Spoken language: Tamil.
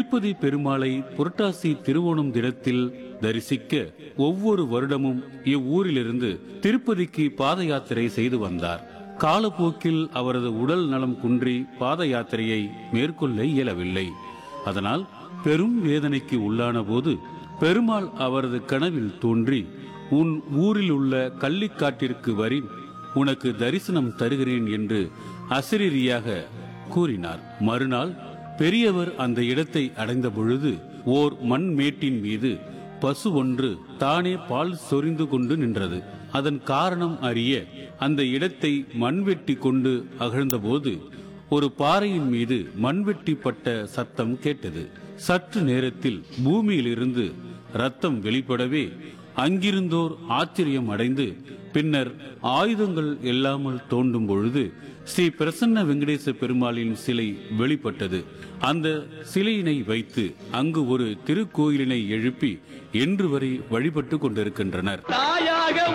திருப்பதி பெருமாளை புரட்டாசி திருவோணம் தினத்தில் தரிசிக்க ஒவ்வொரு வருடமும் இவ்வூரிலிருந்து திருப்பதிக்கு பாத யாத்திரை செய்து வந்தார் காலப்போக்கில் அவரது உடல் நலம் குன்றி பாத யாத்திரையை மேற்கொள்ள இயலவில்லை அதனால் பெரும் வேதனைக்கு உள்ளான போது பெருமாள் அவரது கனவில் தோன்றி உன் ஊரில் உள்ள கள்ளிக்காட்டிற்கு வரி உனக்கு தரிசனம் தருகிறேன் என்று அசிரீரியாக கூறினார் மறுநாள் பெரியவர் அந்த இடத்தை அடைந்த பொழுது ஓர் மண் மேட்டின் மீது பசு ஒன்று தானே பால் சொரிந்து கொண்டு நின்றது அதன் காரணம் அறிய அந்த இடத்தை மண்வெட்டி கொண்டு அகழ்ந்தபோது ஒரு பாறையின் மீது மண்வெட்டி பட்ட சத்தம் கேட்டது சற்று நேரத்தில் பூமியிலிருந்து ரத்தம் வெளிப்படவே அங்கிருந்தோர் ஆச்சரியம் அடைந்து பின்னர் ஆயுதங்கள் இல்லாமல் தோண்டும் பொழுது ஸ்ரீ பிரசன்ன வெங்கடேச பெருமாளின் சிலை வெளிப்பட்டது அந்த சிலையினை வைத்து அங்கு ஒரு திருக்கோயிலினை எழுப்பி இன்று வரை வழிபட்டு கொண்டிருக்கின்றனர் தாயாக